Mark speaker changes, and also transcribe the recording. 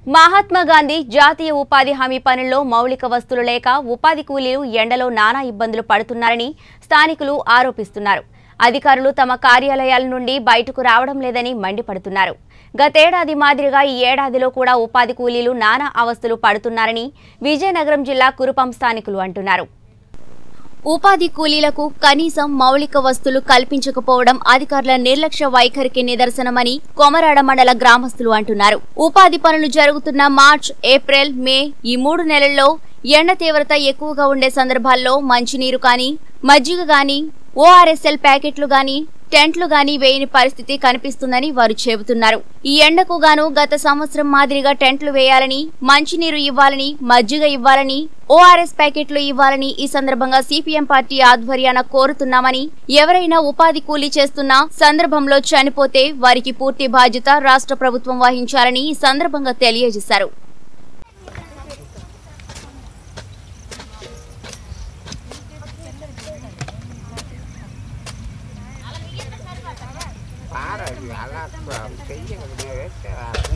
Speaker 1: మహాత్మా గాంధీ జాతీయ ఉపాధి హామీ పనుల్లో మౌలిక వస్తువులు లేక ఉపాధి కూలీలు ఎండలో నానా ఇబ్బందులు పడుతున్నారని స్థానికులు ఆరోపిస్తున్నారు అధికారులు తమ కార్యాలయాల నుండి బయటకు రావడం లేదని మండిపడుతున్నారు గతేడాది మాదిరిగా ఈ ఏడాదిలో కూడా ఉపాధి కూలీలు నానా అవస్థలు పడుతున్నారని విజయనగరం జిల్లా కురుపం స్థానికులు అంటున్నారు ఉపాధి కూలీలకు కనీసం మౌలిక వస్తువులు కల్పించకపోవడం అధికారుల నిర్లక్ష్య వైఖరికి నిదర్శనమని కొమరాడ మండల గ్రామస్తులు అంటున్నారు ఉపాధి పనులు జరుగుతున్న మార్చ్ ఏప్రిల్ మే ఈ మూడు నెలల్లో ఎండ తీవ్రత ఎక్కువగా ఉండే సందర్భాల్లో మంచినీరు కానీ మజ్జిగ గాని ఓఆర్ఎస్ఎల్ ప్యాకెట్లు గాని టెంట్లు గాని వేయని పరిస్థితి కనిపిస్తుందని వారు చెబుతున్నారు ఈ ఎండకు గాను గత సంవత్సరం మాదిరిగా టెంట్లు వేయాలని మంచినీరు ఇవ్వాలని మజ్జిగ ఇవ్వాలని ఓఆర్ఎస్ ప్యాకెట్లు ఇవ్వాలని ఈ సందర్భంగా సిపిఎం పార్టీ ఆధ్వర్యాన కోరుతున్నామని ఎవరైనా ఉపాధి కూలీ చేస్తున్న సందర్భంలో చనిపోతే వారికి పూర్తి బాధ్యత రాష్ట్ర ప్రభుత్వం వహించాలని ఈ సందర్భంగా తెలియజేశారు
Speaker 2: Para, alat, kayaknya nggak bisa